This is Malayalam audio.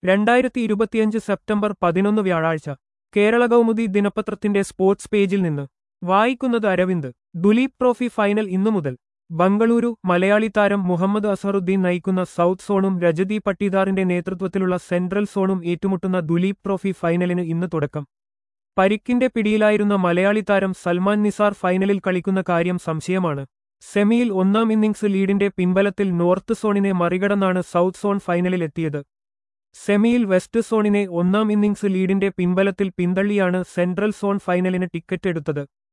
രണ്ടായിരത്തി ഇരുപത്തിയഞ്ച് സെപ്റ്റംബർ പതിനൊന്ന് വ്യാഴാഴ്ച കേരള കൗമുദി ദിനപത്രത്തിന്റെ സ്പോർട്സ് പേജിൽ നിന്ന് വായിക്കുന്നത് അരവിന്ദ് ദുലീപ് ട്രോഫി ഫൈനൽ ഇന്നു മുതൽ ബംഗളൂരു മലയാളി താരം മുഹമ്മദ് അസറുദ്ദീൻ നയിക്കുന്ന സൗത്ത് സോണും രജതി പട്ടീദാറിന്റെ നേതൃത്വത്തിലുള്ള സെൻട്രൽ സോണും ഏറ്റുമുട്ടുന്ന ദുലീപ് ട്രോഫി ഫൈനലിന് ഇന്ന് തുടക്കം പരിക്കിന്റെ പിടിയിലായിരുന്ന മലയാളി താരം സൽമാൻ നിസാർ ഫൈനലിൽ കളിക്കുന്ന കാര്യം സംശയമാണ് സെമിയിൽ ഒന്നാം ഇന്നിംഗ്സ് ലീഡിന്റെ പിൻബലത്തിൽ നോർത്ത് സോണിനെ മറികടന്നാണ് സൗത്ത് സോൺ ഫൈനലിൽ എത്തിയത് സെമിയിൽ വെസ്റ്റ് സോണിനെ ഒന്നാം ഇന്നിംഗ്സ് ലീഡിന്റെ പിൻബലത്തിൽ പിന്തള്ളിയാണ് സെൻട്രൽ സോൺ ഫൈനലിന് ടിക്കറ്റ് എടുത്തത്